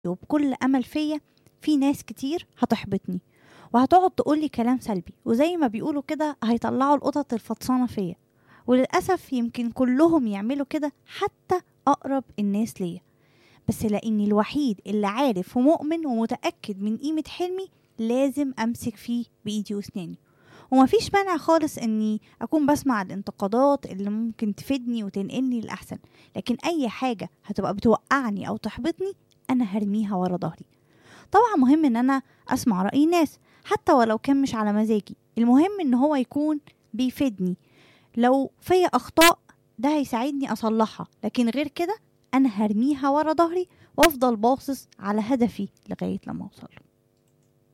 وبكل امل فيا في ناس كتير هتحبطني وهتقعد تقولي كلام سلبي وزي ما بيقولوا كده هيطلعوا القطط الفطسانه فيا وللاسف يمكن كلهم يعملوا كده حتى اقرب الناس ليا بس لاني الوحيد اللي عارف ومؤمن ومتاكد من قيمه حلمي لازم امسك فيه بايدي واسناني ومفيش مانع خالص اني اكون بسمع الانتقادات اللي ممكن تفيدني وتنقلني للاحسن لكن اي حاجه هتبقى بتوقعني او تحبطني انا هرميها ورا ظهري طبعا مهم ان انا اسمع راي الناس حتى ولو كان مش على مزاجي المهم ان هو يكون بيفيدني لو فيا اخطاء ده هيساعدني اصلحها لكن غير كده انا هرميها ورا ظهري وافضل باصص على هدفي لغايه لما اوصل